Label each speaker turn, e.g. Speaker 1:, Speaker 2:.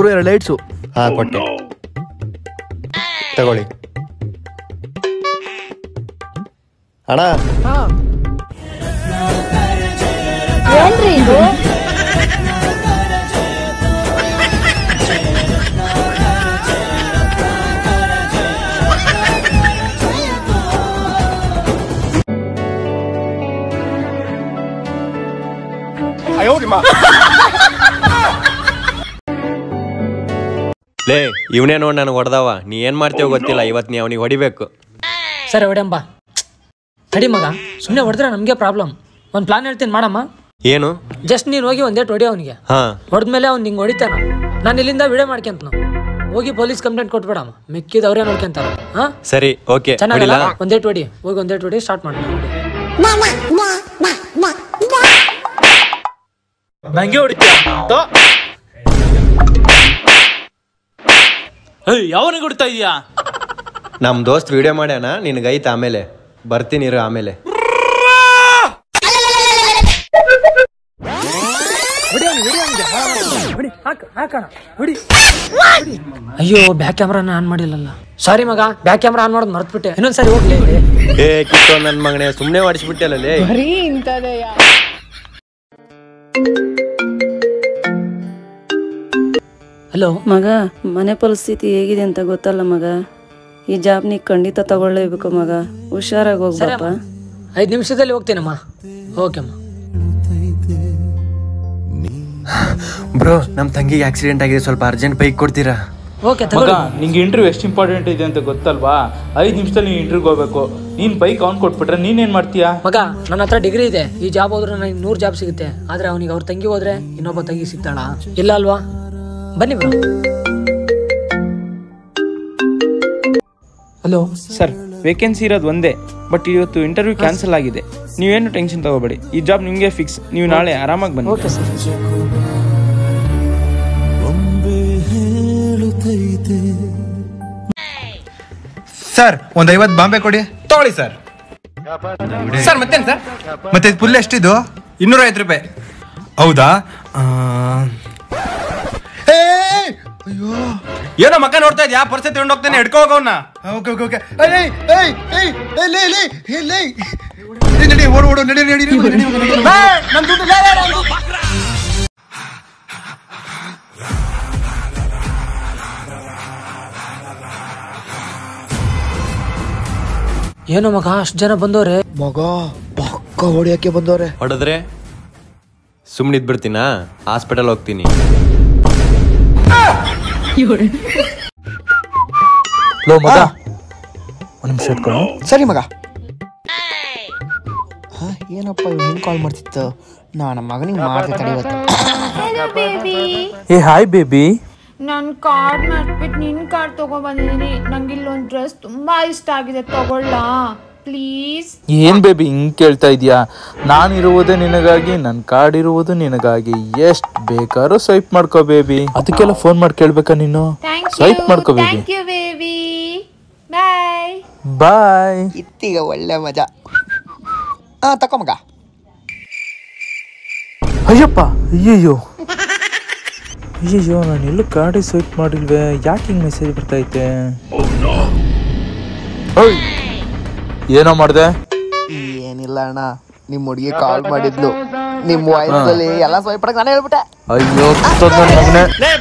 Speaker 1: ಗುರು ಎರಡು ಲೈಟ್ಸು
Speaker 2: ಹಾ ಕೊಟ್ಟೆ ತಗೊಳ್ಳಿ ಅಣ್ಣ
Speaker 3: ಏನ್ರಿ ಇದು
Speaker 2: ಲೇ ಇವನೇ ನೋಡಿ ನನಗೆ ಹೊಡೆದವ ನೀ ಏನ್ ಮಾಡ್ತೀವೋ ಗೊತ್ತಿಲ್ಲ ಇವತ್ತು ನೀ ಅವನಿಗೆ ಹೊಡಿಬೇಕು
Speaker 4: ಸರಿ ಹೊಡೆಂಬ ತಡಿ ಮಗ ಸುಮ್ಮನೆ ಹೊಡೆದ್ರೆ ನಮಗೆ ಪ್ರಾಬ್ಲಮ್ ಒಂದು ಪ್ಲಾನ್ ಹೇಳ್ತೀನಿ ಮಾಡಮ್ಮ
Speaker 2: ಏನು
Speaker 4: ಜಸ್ಟ್ ನೀನು ಹೋಗಿ ಒಂದೇಟ್ ಹೊಡಿ ಅವನಿಗೆ
Speaker 2: ಹಾ
Speaker 4: ಹೊಡೆದ್ಮೇಲೆ ಅವ್ನು ಹಿಂಗೆ ಹೊಡಿತಾನ ನಾನು ಇಲ್ಲಿಂದ ವಿಡಿಯೋ ಮಾಡ್ಕೊಂತ ಹೋಗಿ ಪೊಲೀಸ್ ಕಂಪ್ಲೇಂಟ್ ಕೊಟ್ಬೇಡಮ್ಮ ಮಿಕ್ಕಿದ ಅವರೇ ನೋಡ್ಕೊಂತಾರ ಹಾ
Speaker 2: ಸರಿ ಓಕೆ
Speaker 4: ಚೆನ್ನಾಗಲ್ಲ
Speaker 2: ಹೊಡಿಲಾ
Speaker 4: ಒಂದೇಟ್ ಹೊಡಿ ಹೋಗಿ ಒಂದೇಟ್ ಹೊಡಿ ಸ್ಟಾರ್ಟ್ ಮಾಡಿ
Speaker 5: ನಂಗೆ ಹೊಡಿತೀಯ ಯಾವನಿಗೆ ಹೊಡಿತಾ ಇದೀಯಾ
Speaker 2: ನಮ್ ದೋಸ್ತ್ ವಿಡಿಯೋ ಮಾಡ್ಯಾನ ನಿನಗೈತ ಆಮೇಲೆ ಬರ್ತೀನಿ ಇರು ಆಮೇಲೆ
Speaker 4: ಅಯ್ಯೋ ಬ್ಯಾಕ್ ಕ್ಯಾಮ್ರಾನ ಆನ್ ಮಾಡಿಲ್ಲಲ್ಲ ಸಾರಿ ಮಗ ಬ್ಯಾಕ್ ಕ್ಯಾಮ್ರಾ ಆನ್ ಮಾಡೋದು ಮರ್ತ್ಬಿಟ್ಟೆ ಇನ್ನೊಂದ್ಸರಿ ಹೋಗ್ಲಿ ಇಲ್ಲಿ
Speaker 2: ಏ ಕಿತ್ತೋ ನನ್ ಮಗನೇ ಸುಮ್ನೆ ಹೊಡಿಸ್ಬಿಟ್ಟಲ್ಲ ಲೇ
Speaker 4: ಹಲೋ
Speaker 6: ಮಗ ಮನೆ ಪರಿಸ್ಥಿತಿ ಹೇಗಿದೆ ಅಂತ ಗೊತ್ತಲ್ಲ ಮಗ ಈ ಜಾಬ್ ನೀ ಖಂಡಿತ ತಗೊಳ್ಳೇಬೇಕು ಮಗ ಹುಷಾರಾಗಿ ಹೋಗ್ಬಪ್ಪ
Speaker 4: ಐದು ನಿಮಿಷದಲ್ಲಿ ಹೋಗ್ತೀನಮ್ಮ ಓಕೆ ಅಮ್ಮ
Speaker 2: ಬ್ರೋ ನಮ್ ತಂಗಿಗೆ ಆಕ್ಸಿಡೆಂಟ್ ಆಗಿದೆ ಸ್ವಲ್ಪ ಅರ್ಜೆಂಟ್ ಬೈಕ್ ಕೊಡ್ತೀರಾ
Speaker 4: ಓಕೆ
Speaker 5: ಮಗ
Speaker 4: ತಗೊಳ್ಳಿ
Speaker 5: ನಿಂಗೆ ಇಂಟರ್ವ್ಯೂ ಎಷ್ಟು ಇಂಪಾರ್ಟೆಂಟ್ ಇದೆ ಅಂತ ಗೊತ್ತಲ್ವಾ ಐದು ನಿಮಿಷದಲ್ಲಿ ನೀನು ಇಂಟರ್ವ್ಯೂಗೆ ಹೋಗ್ಬೇಕು ನೀನು ಬೈಕ್ ಅವ್ನು ಕೊಟ್ಬಿಟ್ರೆ ನೀನೇನು ಮಾಡ್ತೀಯಾ
Speaker 4: ಮಗ ನನ್ನ ಹತ್ರ ಡಿಗ್ರಿ ಇದೆ ಈ ಜಾಬ್ ಹೋದ್ರೆ ನನಗೆ ನೂರು ಜಾಬ್ ಸಿಗುತ್ತೆ ಆದ್ರೆ ಅವನಿಗೆ ಅವ್ರ ತಂಗಿ ಹೋದ್ರೆ ಇನ್ನೊಬ್ಬ ತಂಗಿ ಸಿಗ್ತಾಳ ಇಲ್ಲ ಅಲ್ವಾ ಬನ್ನಿ ಬ್ರೋ ಹಲೋ
Speaker 7: ಸರ್ ವೇಕೆನ್ಸಿ ಇರೋದು ಒಂದೇ ಬಟ್ ಇವತ್ತು ಇಂಟರ್ವ್ಯೂ ಕ್ಯಾನ್ಸಲ್ ಆಗಿದೆ ನೀವೇನು ಟೆನ್ಷನ್ ತಗೋಬೇಡಿ ಈ ಜಾಬ್ ನಿಮಗೆ ಫಿಕ್ಸ್ ನೀವು ನಾಳೆ ಆರಾಮಾಗಿ ಬನ್ನಿ
Speaker 4: ಓಕೆ ಸರ್
Speaker 8: ಸರ್ ಒಂದ್ ಐವತ್ ಬಾಂಬೆ ಕೊಡಿ
Speaker 9: ತಗೊಳ್ಳಿ ಸರ್ ಸರ್ ಮತ್ತೇನು ಸರ್
Speaker 8: ಮತ್ತೆ ಇದು ಫುಲ್ ಎಷ್ಟಿದು
Speaker 9: ಇನ್ನೂರ ಐವತ್ತು ರೂಪಾಯಿ
Speaker 8: ಹೌದಾ ಆ, ಏ, ಅಯ್ಯೋ
Speaker 9: ಏನೋ ಮಕ್ಕ ನೋಡ್ತಾ ಇದ್ಯಾ ಪರ್ಸೆ ತಗೊಂಡು ಹೋಗ್ತಾನೆ ಹಿಡ್ಕೊ ಹೋಗವನ್ನ
Speaker 8: ಓಕೆ ಓಕೆ ಓಕೆ ಏಯ್, ಏಯ್, ಏಯ್, ಏಯ್, ಏಯ್, ಲೇ, ಲೇ, ಏಯ್, ಲೇ. ಏಯ್, ನಡಿ ಓಡು ಓಡು ನಡಿ ನಡಿ ನಡಿ, ನಡಿ, ನಡಿ, ನಡಿ.
Speaker 4: ಏನೋ ಮಗ ಅಷ್ಟು ಜನ ಬಂದವ್ರೆ
Speaker 1: ಮಗ ಪಕ್ಕ ಹೊಡಿಯಕ್ಕೆ ಬಂದವ್ರೆ
Speaker 2: ಹೊಡೆದ್ರೆ ಸುಮ್ಮನೆ ಇದ್ಬಿಡ್ತೀನಾ ಹಾಸ್ಪಿಟಲ್ ಹೋಗ್ತೀನಿ
Speaker 1: ಲೋ ಮಗ ಒಂದು ನಿಮಿಷ ಇಟ್ಕೊಳ್ಳು ಸರಿ ಮಗ ಹಾ ಏನಪ್ಪ ಇವ್ನು ಹಿಂಗೆ ಕಾಲ್ ಮಾಡ್ತಿತ್ತು ನಾ ನಮ್ಮ ಮಗನಿಗೆ ಮಾಡ್ದೆ ತಡಿ ಇವತ್ತು
Speaker 3: ಬೇಬಿ
Speaker 7: ಏ ಹಾಯ್ ಬೇಬಿ
Speaker 3: ನಾನು ಕಾರ್ಡ್ ಮಾಡ್ಬಿಟ್ಟು ನಿನ್ನ ಕಾರ್ಡ್ ತಗೊಬಂದಿದ್ದೀನಿ ನಂಗೆ ಇಲ್ಲೊಂದು ಡ್ರೆಸ್ ತುಂಬಾ ಇಷ್ಟ ಆಗಿದೆ ತಗೊಳ್ಳಾ ಪ್ಲೀಸ್
Speaker 7: ಏನ್ ಬೇಬಿ ಹಿಂಗ್ ಕೇಳ್ತಾ ಇದೀಯಾ ನಾನು ಇರುವುದೇ ನಿನಗಾಗಿ ನನ್ನ ಕಾರ್ಡ್ ಇರುವುದು ನಿನಗಾಗಿ ಎಷ್ಟ್ ಬೇಕಾದ್ರೂ ಸ್ವೈಪ್ ಮಾಡ್ಕೋ ಬೇಬಿ ಅದಕ್ಕೆಲ್ಲ ಫೋನ್ ಮಾಡಿ ಕೇಳ್ಬೇಕಾ ನೀನು
Speaker 3: ಥ್ಯಾಂಕ್
Speaker 7: ಸ್ವೈಪ್
Speaker 3: ಯು
Speaker 7: ಮಾಡ್ಕೋ baby
Speaker 3: thank you baby bye
Speaker 7: bye
Speaker 1: ಇತ್ತೀಗ ಒಳ್ಳೆ ಮಜಾ ಹಾ ತಕೊ ಮಗ
Speaker 7: ಅಯ್ಯಪ್ಪ ಅಯ್ಯಯ್ಯೋ ಅಯ್ಯಯ್ಯೋ ನಾನು ಎಲ್ಲೂ ಕಾರ್ಡೇ ಸ್ವೈಪ್ ಮಾಡಿಲ್ವೇ ಯಾಕೆ ಹಿಂಗ್ ಮೆಸೇಜ್ ಬರ್ತೈತೆ ಓಯ್ ಏನೋ ಮಾಡ್ದೆ
Speaker 1: ಏನಿಲ್ಲ ಅಣ್ಣ ನಿಮ್ಮ ಹುಡುಗಿ ಕಾಲ್ ಮಾಡಿದ್ಲು ನಿಮ್ಮ ವಯಸ್ಸಲ್ಲಿ ಎಲ್ಲ ಸ್ವಯಪಡಕ್ ನಾನು ಹೇಳ್ಬಿಟ್ಟೆ
Speaker 7: ಅಯ್ಯೋ ತಂದೆ ಮಗನೇ